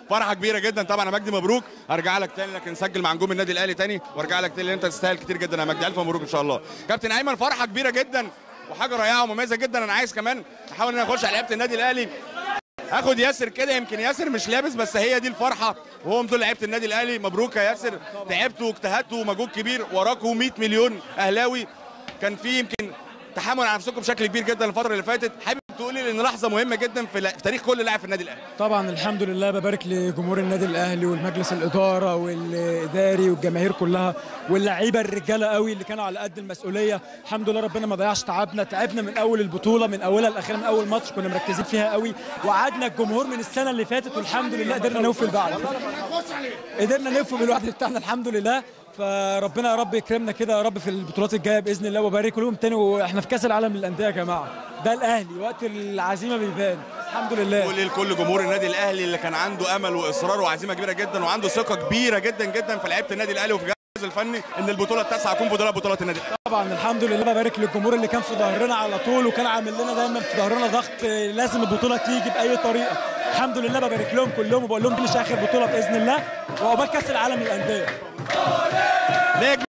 فرحه كبيره جدا طبعا يا مجدي مبروك ارجع لك تاني لكن سجل مع نجوم النادي الاهلي تاني وارجع لك تاني لان انت تستاهل كتير جدا يا مجدي الف مبروك ان شاء الله كابتن ايمن فرحه كبيره جدا وحاجه رائعه ومميزه جدا انا عايز كمان احاول ان انا اخش على لعيبه النادي الاهلي اخد ياسر كده يمكن ياسر مش لابس بس هي دي الفرحه وهم دول لعيبه النادي الاهلي مبروك يا ياسر تعبتوا واجتهدتوا ومجهود كبير وراكوا 100 مليون اهلاوي كان في يمكن تحمل على نفسكم بشكل كبير جدا الفتره اللي فاتت حابب تقولي لان لحظه مهمه جدا في, في تاريخ كل لاعب في النادي الاهلي طبعا الحمد لله ببارك لجمهور النادي الاهلي والمجلس الاداره والاداري والجماهير كلها واللعيبه الرجاله قوي اللي كانوا على قد المسؤوليه الحمد لله ربنا ما ضيعش تعبنا تعبنا من اول البطوله من اولها لاخرها من اول ماتش كنا مركزين فيها قوي وقعدنا الجمهور من السنه اللي فاتت والحمد لله قدرنا نوفي البعض قدرنا نوفي بالوعد بتاعنا الحمد لله فربنا يا رب يكرمنا كده يا رب في البطولات الجايه باذن الله وبارك لهم تاني واحنا في كاس العالم للانديه يا جماعه ده الاهلي وقت العزيمه بيبان الحمد لله قول لكل جمهور النادي الاهلي اللي كان عنده امل واصرار وعزيمه كبيره جدا وعنده ثقه كبيره جدا جدا في لعيبه النادي الاهلي وفي الجهاز الفني ان البطوله التاسعه تكون بطوله بطولات النادي الاهلي طبعا الحمد لله ببارك للجمهور اللي كان في ظهرنا على طول وكان عامل لنا دايما في ظهرنا ضغط لازم البطوله تيجي باي طريقه الحمد لله ببارك لهم كلهم وبقول لهم دي مش اخر بطوله باذن الله وعقبال كاس العالم للانديه